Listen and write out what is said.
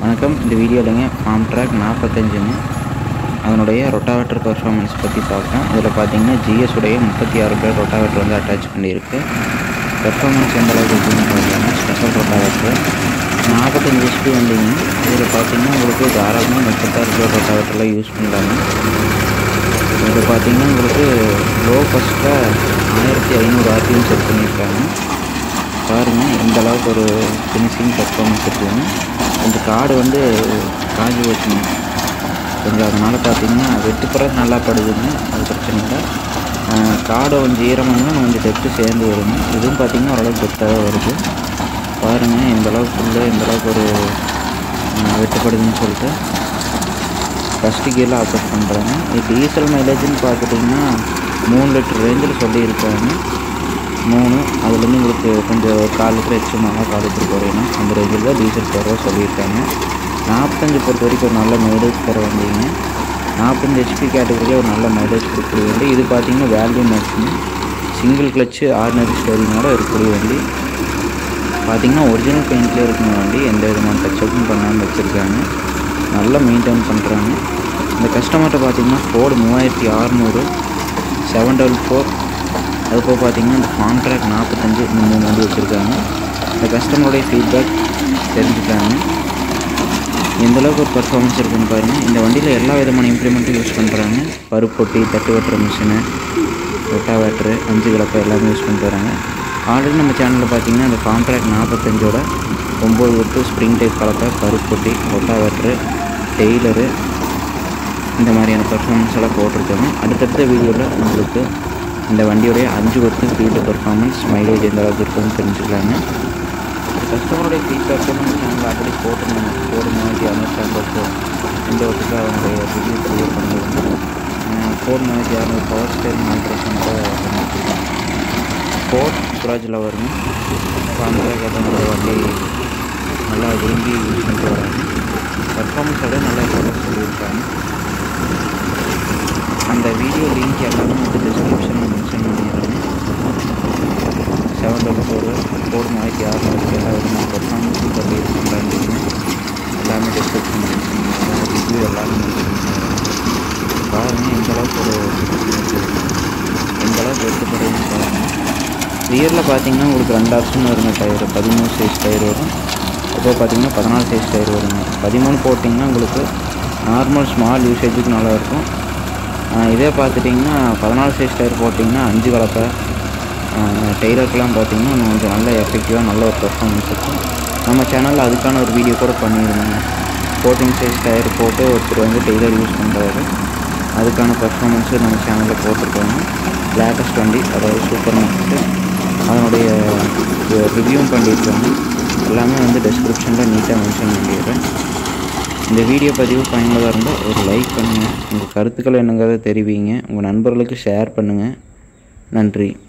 வணக்கம் இந்த வீடியோவிலங்க form track நாற்பத்தஞ்சுங்க அதனுடைய ரொட்டாவேட்டர் பர்ஃபார்மன்ஸ் பற்றி பார்க்கலாம் இதில் பார்த்தீங்கன்னா ஜிஎஸ் உடைய முப்பத்தி ஆறு பேர் ரொட்டாவேட்டர் வந்து அட்டாச் பண்ணியிருக்கு பெர்ஃபார்மன்ஸ் எந்த அளவுக்கு இருக்குன்னு பார்த்தீங்கன்னா ஸ்பெஷல் ரொட்டாவேட்டர் நாற்பத்தஞ்சு ஹெச்பி வண்டிங்க இதில் பார்த்தீங்கன்னா உங்களுக்கு தாராளமாக முப்பத்தாறு பேர் ரொட்டாவேட்டரில் யூஸ் பண்ணலாங்க இதில் பார்த்தீங்கன்னா உங்களுக்கு லோ ஃபஸ்ட்டாக ஆயிரத்தி ஐநூறு ஆர்பிஎம் செட் பண்ணியிருக்காங்க பாருங்கள் எந்த அளவுக்கு ஒரு ஃபினிஷிங் பர்ஃபார்மன்ஸ் இருக்குதுன்னு அந்த கார்டு வந்து காஞ்சி போச்சுங்க கொஞ்சம் அதனால் பார்த்தீங்கன்னா வெட்டுப்புறம் நல்லா படுதுங்க அது பிரச்சனை இல்லை காடை கொஞ்சம் ஈரமாக கொஞ்சம் டெப்த்து சேர்ந்து வருங்க இதுவும் பார்த்தீங்கன்னா ஓரளவுக்கு டெப்த்தாக வருது பாருங்கள் எந்த அளவுக்கு ஃபுல்லு எந்த அளவுக்கு ஒரு ஆஹ், வெட்டுப்படுதுன்னு சொல்லிட்டு ஃபஸ்ட்டு கியரில் ஆப்ரேட் பண்ணுறாங்க இது டீசல் மைலேஜ்னு பார்த்துட்டிங்கன்னா மூணு லிட்டர் ரேஞ்சில் சொல்லியிருக்காங்க மூணு அதுலேருந்து உங்களுக்கு கொஞ்சம் ஒரு கால் லிட்டர் எக்ஸ்ட்ரா கால் லிட்டர் குறையணும் அந்த ரேஞ்சில் தான் டீசல் போடுறதா சொல்லியிருக்காங்க நாற்பத்தஞ்சு பொறுத்த வரைக்கும் ஒரு நல்ல மைலேஜ் தர வண்டிங்க நாற்பத்தஞ்சு ஹெச்பி கேட்டகரியில் ஒரு நல்ல மைலேஜ் கொடுக்கக்கூடிய வண்டி இது பார்த்தீங்கன்னா value maxing single clutch ordinary ஸ்டோரிங்கோட இருக்கக்கூடிய வண்டி பார்த்தீங்கன்னா ஒரிஜினல் பெயிண்ட்லேயே இருக்குங்க வண்டி எந்த விதமான டச்சப்பும் பண்ணாமல் வச்சுருக்காங்க நல்லா மெயின்டைன் பண்ணுறாங்க இந்த கஸ்டமர்கிட்ட பார்த்தீங்கன்னா ஃபோர்டு மூவாயிரத்தி அறநூறு செவன் டபுள் ஃபோர் அதுபோக பார்த்தீங்கன்னா இந்த ஃபார்ம் ட்ராக் நாற்பத்தஞ்சு இந்த மூணு வண்டி வச்சுருக்காங்க இந்த கஸ்டமருடைய ஃபீட்பேக் தெரிஞ்சுக்காங்க எந்த அளவுக்கு ஒரு பர்ஃபார்மன்ஸ் இருக்குன்னு பாருங்கள் இந்த வண்டியில் எல்லா விதமான இம்ப்ளிமெண்ட்டும் யூஸ் பண்ணுறாங்க பருப்பொட்டி தட்டு வெட்டுற மிஷினு ரொட்டாவேட்ரு அஞ்சு கலப்பை எல்லாமே யூஸ் பண்ணிட்டு வராங்க ஆல்ரெடி நம்ம சேனலில் பார்த்தீங்கன்னா இந்த ஃபார்ம் ட்ராக் நாற்பத்தஞ்சோட ஒம்பது ஒட்டு ஸ்ப்ரிங் டைப் கலப்பை பருப்பொட்டி ரொட்டாவேட்ரு டெய்லரு இந்த மாதிரியான பர்ஃபார்மன்ஸ் எல்லாம் போட்டிருக்கோங்க அடுத்தடுத்த வீடியோவில் உங்களுக்கு இந்த வண்டியோடைய அஞ்சு ஒட்டு ஃபீல்டு பர்ஃபார்மன்ஸ் மைலேஜ் எந்த அளவுக்கு இருக்குன்னு தெரிஞ்சுக்கலாங்க கஸ்டமருடைய ஃபீட்பேக் நம்ம சேனல் ஆல்ரெடி போட்டிருந்தாங்க ஃபோர் மூவாயிரத்தி இரநூத்தி ஐம்பது இந்த வருஷத்துக்கு அவங்களுடைய ரிவ்யூ கிளியர் பண்ணியிருந்தாங்க ஃபோர் மூவாயிரத்தி இரநூறு பவர் ஸ்டேரிங் ஆல்ட்ரேஷன் கூட பண்ணியிருக்காங்க ஃபோர் சுராஜில் வருங்க பாம்பராக நம்மளோட வண்டி நல்லா விரும்பி யூஸ் பண்ணிட்டு வராங்க பர்ஃபார்மன்ஸோட நல்லா இருக்குன்னு சொல்லியிருக்காங்க அந்த வீடியோ லிங்க் எல்லாமே வந்து டிஸ்கிரிப்ஷனில் மென்ஷன் பண்ணிடுறேன் செவன் டபுள் ஃபோர் ஃபோர் மூவாயிரத்தி அறுநூறு எல்லா விதமான பர்ஃபார்மன்ஸும் பற்றி யூஸ் பண்ணுறாங்க எல்லாமே டிஸ்கிரிப்ஷன் மென்ஷன் பண்ணிடுறேன் ரிவ்யூ எல்லாமே மென்ஷன் பண்ணிடுறேன் பாருங்கள் எந்த அளவுக்கு ஒரு எந்த அளவுக்கு வெட்டுப்படுதுன்னு பாருங்கள் ரியரில் பார்த்தீங்கன்னா உங்களுக்கு ரெண்டு ஆப்ஷன் வருங்க டயர் பதிமூணு சைஸ் டயர் வரும் அப்போ பார்த்தீங்கன்னா பதினாலு சைஸ் டயர் வருங்க பதிமூணு போட்டிங்கன்னா உங்களுக்கு நார்மல் ஸ்மால் யூசேஜுக்கு நல்லா இருக்கும் ஆஹ் இதே பார்த்துட்டிங்கன்னா பதினாலு சைஸ் டயர் போட்டிங்கன்னா அஞ்சு கலப்பை டெய்லருக்கெலாம் பார்த்தீங்கன்னா இன்னும் கொஞ்சம் நல்ல எஃபெக்டிவாக நல்ல ஒரு பெர்ஃபார்மன்ஸ் இருக்கும் நம்ம சேனலில் அதுக்கான ஒரு வீடியோ கூட பண்ணியிருந்தாங்க ஃபோர்டீன் சைஸ் டயர் போட்டு ஒருத்தர் வந்து டெய்லர் யூஸ் பண்ணுறாரு அதுக்கான பெர்ஃபார்மன்ஸு நம்ம சேனலில் போட்டிருக்காங்க லேட்டஸ்ட் வண்டி அதாவது சூப்பர் மார்க்கெட்டு அதனுடைய ரிவ்யூவும் பண்ணியிருக்காங்க எல்லாமே வந்து டிஸ்கிரிப்ஷனில் நீட்டாக மென்ஷன் பண்ணிடுறேன் இந்த வீடியோ பதிவு பயனுள்ளதாக இருந்தால் ஒரு லைக் பண்ணுங்கள் உங்கள் கருத்துக்கள் என்னங்கிறத தெரிவிங்க உங்கள் நண்பர்களுக்கு ஷேர் பண்ணுங்கள் நன்றி